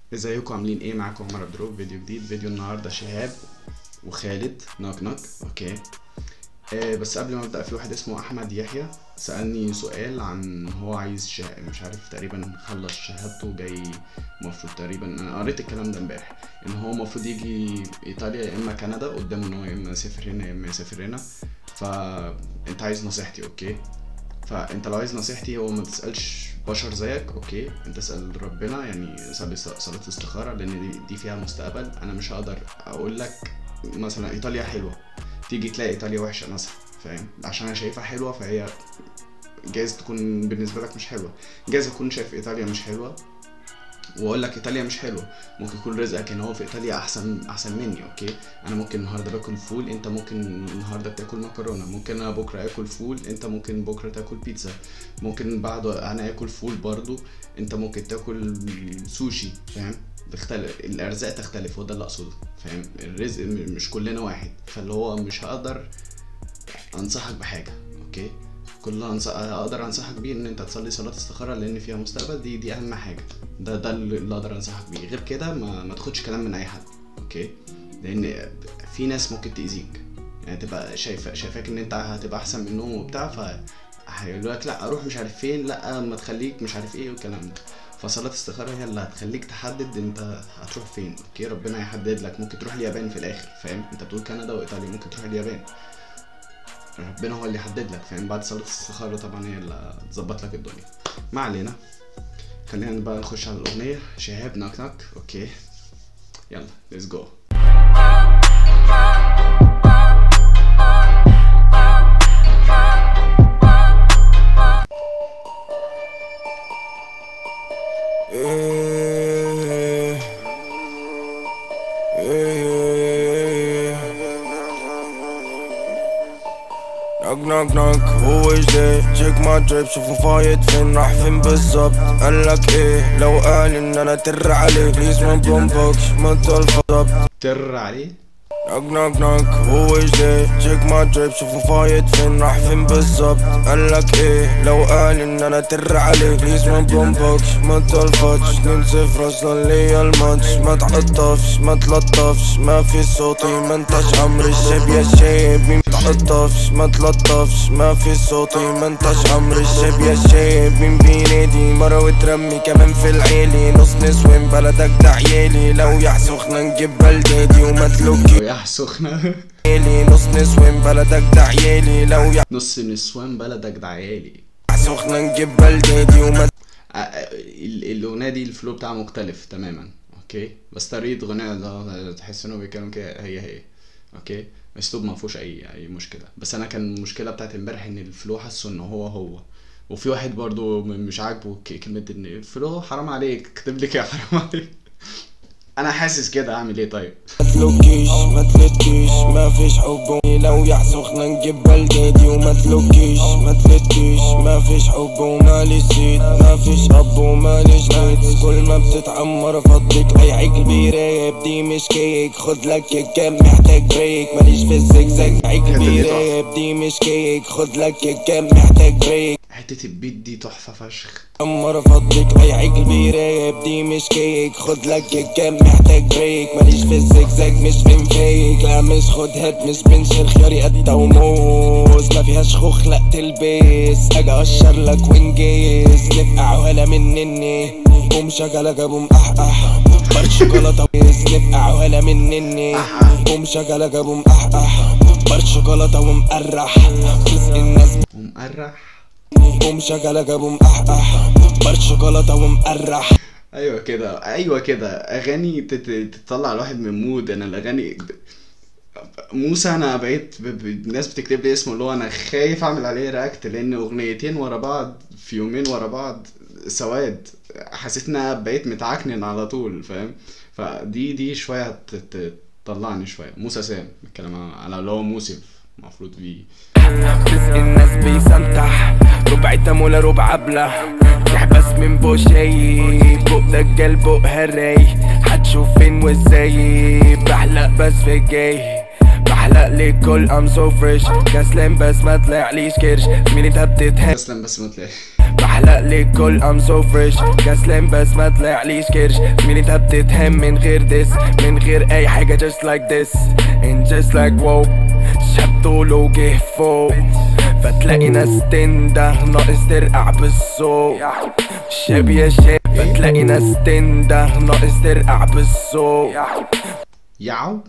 ازيكم عاملين ايه معاكم عمر عبد الرؤوف فيديو جديد فيديو النهارده شهاب وخالد نوك نوك اوكي آه بس قبل ما ابدا في واحد اسمه احمد يحيى سالني سؤال عن هو عايز شه... مش عارف تقريبا خلص شهادته جاي المفروض تقريبا انا قريت الكلام ده امبارح ان هو المفروض يجي ايطاليا يا اما كندا قدامه ان هو يا اما يسافر هنا يا اما يسافر هنا فانت عايز نصيحتي اوكي فانت لو عايز نصيحتي هو ما تسالش بشر زيك اوكي انت اسال ربنا يعني صلي صلاه استخاره لان دي, دي فيها مستقبل انا مش هقدر اقول لك مثلا ايطاليا حلوه تيجي تلاقي ايطاليا وحشه مثلا فاهم عشان انا شايفها حلوه فهي جايز تكون بالنسبه لك مش حلوه جايز اكون شايف ايطاليا مش حلوه واقول لك ايطاليا مش حلوه ممكن يكون رزقك ان هو في ايطاليا احسن احسن مني اوكي انا ممكن النهارده باكل فول انت ممكن النهارده بتاكل مكرونه ممكن انا بكره اكل فول انت ممكن بكره تاكل بيتزا ممكن بعده انا اكل فول برضو انت ممكن تاكل سوشي فاهم تختلف الارزاق تختلف وده اللي اقصده فاهم الرزق مش كلنا واحد فاللي هو مش هقدر انصحك بحاجه اوكي كل اللي أنصح... اقدر انصحك بيه ان انت تصلي صلاه استخاره لان فيها مستقبل دي دي اهم حاجه ده ده اللي اقدر انصحك بيه غير كده ما, ما تاخدش كلام من اي حد اوكي لان في ناس ممكن تاذيك يعني تبقى شايفه شايفاك ان انت هتبقى احسن منهم وبتاع ف هيقولوا لك لا اروح مش عارف فين لا ما تخليك مش عارف ايه والكلام ده فصلاة استخارة هي اللي هتخليك تحدد انت هتروح فين اوكي ربنا يحدد لك ممكن تروح اليابان في الاخر فاهم انت بتقول كندا وايطاليا ممكن تروح اليابان ربنا هو اللي يحدد لك فاهم بعد صلاة الاستخارة طبعا هي اللي تظبط لك الدنيا ما علينا خلينا بقى نخش على الأغنية شهاب نوك نوك اوكي يلا ليتس جو نوك نوك نوك هو جاي تشيك ما دريب شوفوا فايت فين راح فين بالظبط قالك ايه لو قال ان انا تر عليه بليز ما بومبوكس ما تلفظ تر عليه نوك نوك نوك هو جاي تشيك ما دريب شوفوا فايت فين راح فين بالظبط قالك ايه لو قال ان انا تر عليه بليز ما بومبوكس ما تلفظ اتنين صفر اصلا ليا الماتش ما تعطفش ما تلطفش ما في صوتي ما انتش عمري الشيب يا شيب مين تعطفش ما تلطفش ما في صوتي ما انتش عمري الشيب يا شيب مين بينادي مرة وترمي كمان في العيلي نص نسوان بلدك ده عيالي لو يحسخنا نجيب بلدادي وما تلوكي يا سخنة عيالي نص نسوان بلدك ده عيالي لو نص نسوان بلدك ده عيالي يحسخنا نجيب بلدادي وما آه، آه، ال- الأغنية دي الفلو بتاعها مختلف تماما اوكي بس طريقة غناء ده تحس انه بيتكلم كده هي هي اوكي اسلوب ما فيهوش اي اي مشكلة بس انا كان المشكلة بتاعت امبارح ان الفلو حاسه ان هو هو وفي واحد برضو م- مش عاجبه ك- كلمة ان الفلو حرام عليك كتب لي كده حرام عليك انا حاسس كده اعمل ايه طيب تلوكيش ما تلتكيش ما فيش حب لو يحسخنا نجيب بلدادي وما تلوكيش ما تلتكيش ما فيش حب ومالي سيد ما فيش اب ومالي جنيد كل ما بتتعمر فضلك اي عجل بيرايب دي مش كيك خد لك كيك محتاج بريك ماليش في الزجزاج عجل بيرايب دي مش كيك خد لك كيك محتاج بريك حتة البيت دي تحفة فشخ عمر فضلك اي عجل بيرايب دي مش كيك خد لك كيك محتاج بريك ماليش في الزجزاج مش بين فيك لا مش خد هات مش بنشر خياري قد وموز ما فيهاش خوخ لا تلبس اجي اقشر لك ونجيز نفقع ولا منني بوم شغلك بوم اح اح بارك شوكولاته بيز نفقع ولا منني بوم شغلك بوم اح اح بارك شوكولاته ومقرح رزق الناس ومقرح بوم شغلك بوم اح اح بارك شوكولاته ومقرح ايوه كده ايوه كده اغاني تت- تطلع الواحد من مود انا الاغاني موسى انا بقيت ب... ب... الناس بتكتب لي اسمه اللي هو انا خايف اعمل عليه رياكت لان اغنيتين ورا بعض في يومين ورا بعض سواد حسيت ان انا بقيت متعكنن على طول فاهم فدي دي شويه هت- ت- تطلعني شويه موسى سام بتكلم على اللي هو موسف المفروض بيه رزق الناس بيسنتح ربع تمولة ربع بلة يحبس من بو شي بق دجال بق هراي هتشوف فين وازاي بحلق بس في الجاي بحلق لكل ام سو فريش كسلان بس ما طلعليش كرش زميلي انت بتتهز تسلم بس ما تلاقي بحلق بحلق لك كل ام سو فريش كسلان بس ما طلعليش كرش زميلي انت بتتهم من غير ديس من غير اي حاجة just like this and just like wow شاب طوله جه فوق فتلاقي ناس تنده ناقص ترقع بالصوت شاب يا شاب فتلاقي ناس تنده ناقص ترقع بالصوت يعو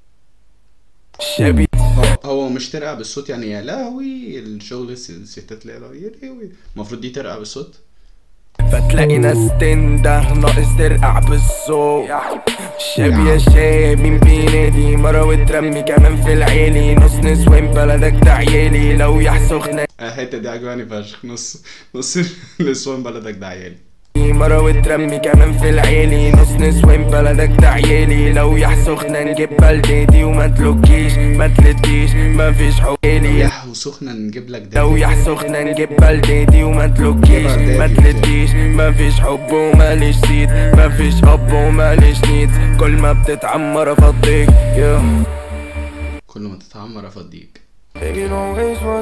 شاب هو هو مش ترقع بالصوت يعني يا لهوي الشغل الس- الستات اللي يا لهوي المفروض دي ترقع بالصوت فتلاقي ناس تنده ناقص ترقع بالصوت شاب يا شاب مين بينادي مرة وترمي كمان في العيلي نص نسوان بلدك ده عيالي لو يحسخنا الحته دي عجباني فشخ نص نص نسوان بلدك ده عيالي مرة وترمي كمان في العيلي نص نسوان بلدك ده عيالي لو يحسخنا نجيب بلدتي وما تلوكيش ما تلتيش ما فيش حوالي يحو سخنة نجيب لك ده لو يحسخنا نجيب بلدتي وما تلوكيش ما تلتيش ما فيش حب وماليش سيد ما فيش اب وماليش نيد كل ما بتتعمر افضيك yeah. كل ما تتعمر افضيك Baby don't waste my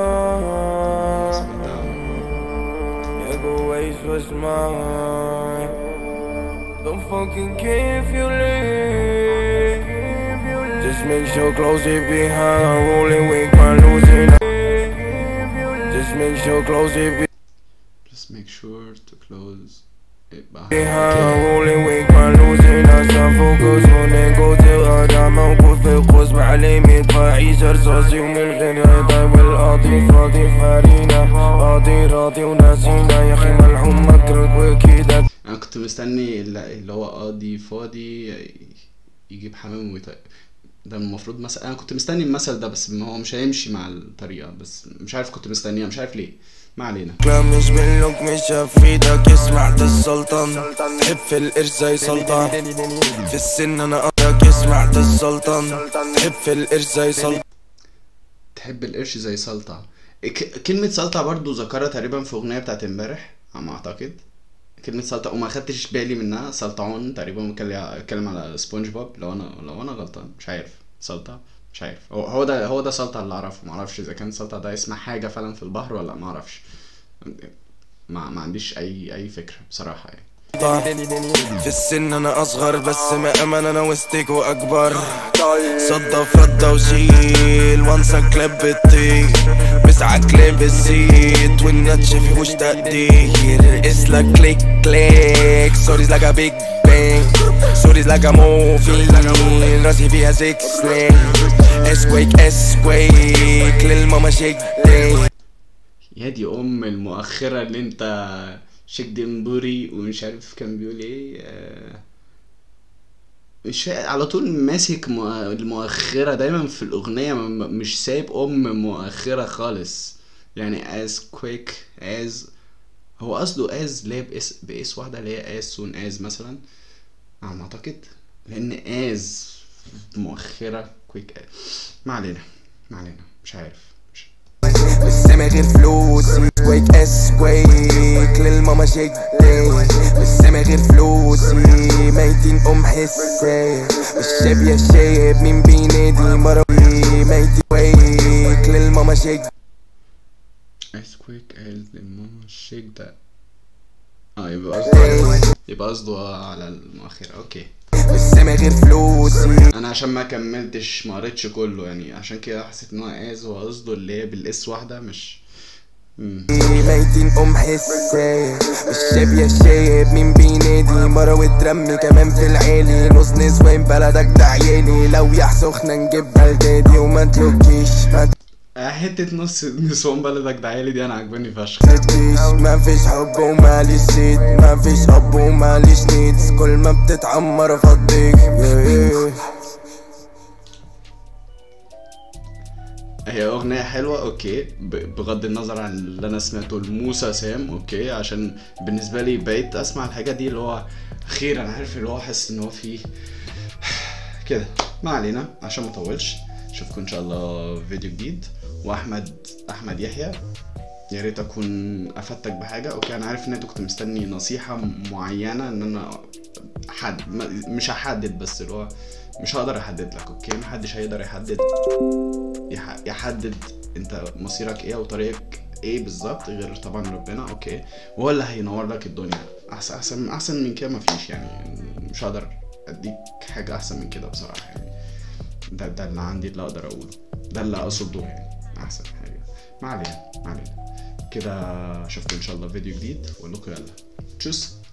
time Yeah go waste what's mine Don't fucking care if you leave Just make sure close it behind Rolling with my losing Just make sure close it behind just make sure to close it behind behind rolling with my losing عشان فوكس ونقود الغدا موجود في القوس معلمي بعيش رصاصي ومن غير عدا والقاضي فاضي فارينا قاضي راضي وناسينا يا اخي ملعون مكرك وكيدك انا كنت مستني اللي اللي هو قاضي فاضي يجيب حمام ويطيب ده المفروض مثلا انا كنت مستني المثل ده بس ما هو مش هيمشي مع الطريقه بس مش عارف كنت مستنيها مش عارف ليه ما علينا لا مش باللوك مش افيدك اسمع السلطان تحب في القرش زي سلطان في السن انا قدك اسمع السلطان تحب في القرش زي سلطان تحب القرش زي سلطع ك- كلمة سلطع برضو ذكرها تقريبا في أغنية بتاعت امبارح على ما أعتقد كلمة سلطع وما خدتش بالي منها سلطعون تقريبا بيتكلم بيتكلم على سبونج بوب لو أنا لو أنا غلطان مش عارف سلطع مش عارف هو هو ده هو ده سلطع اللي أعرفه معرفش إذا كان سلطع ده اسم حاجة فعلا في البحر ولا معرفش ما, ما عنديش أي أي فكرة بصراحة يعني في السن انا اصغر بس ما امان انا وسطك واكبر صدف ردة وشيل وانسى كليب بتطير بسعى كليب السيت والنتش فيهوش تقدير اسلك كليك كليك سوريز لايك ا بيج بانج سوريز لايك ا موفي راسي فيها سكس لين اسكويك اسكويك للماما شيك دين يا دي ام المؤخرة اللي انت شيك ديمبوري ومش عارف كان بيقول ايه آه، مش فا- على طول ماسك مؤ- المؤخرة دايما في الأغنية م- م- مش سايب أم مؤخرة خالص يعني as quick as هو قصده as اللي هي بإس بإس واحدة اللي هي as soon as مثلا على ما أعتقد لأن as مؤخرة quick as ما علينا ما علينا مش عارف مش بس ما غير فلوسي سكويك اسكويك للماما شيك دين بس ما غير فلوسي ميتين ام حسي الشاب يا شاب مين بينادي مروي ميتين ويك للماما شيك as quick as الماما الشيك ده اه يبقى قصده يبقى قصده على المؤخرة اوكي بس ما غير فلوسي انا عشان ما كملتش ما قريتش كله يعني عشان كده حسيت ان هو از هو قصده اللي هي بالاس واحده مش مم. ميتين ام حسي الشاب يا شاب مين بينادي مرة وترمي كمان في العيلي نص نسوان بلدك ده عيالي لو يحسخنا نجيب بلدادي وما تلوكيش ما آه، حته نص نسوان بلدك ده عيالي دي انا عجباني فشخ تلوكيش ما فيش حب وماليش سيد ما فيش اب وماليش نيدز كل ما بتتعمر افضيك yeah. هي اغنيه حلوه اوكي ب- بغض النظر عن اللي انا سمعته لموسى سام اوكي عشان بالنسبه لي بقيت اسمع الحاجه دي اللي هو اخيرا عارف اللي هو حاسس ان هو فيه كده ما علينا عشان ما اطولش اشوفكم ان شاء الله في فيديو جديد واحمد احمد يحيى يا ريت اكون افدتك بحاجه اوكي انا عارف ان انت كنت مستني نصيحه معينه ان انا حد ما- مش هحدد بس اللي هو مش هقدر احدد لك اوكي محدش هيقدر يحدد يح- يحدد انت مصيرك ايه او طريقك ايه بالظبط غير طبعا ربنا اوكي وهو اللي هينور لك الدنيا احسن احسن احسن من كده مفيش يعني مش هقدر اديك حاجه احسن من كده بصراحه يعني ده ده اللي عندي اللي اقدر اقوله ده اللي اقصده يعني احسن حاجه ما علينا ما علينا كده اشوفكم ان شاء الله في فيديو جديد واقول لكم يلا تشوس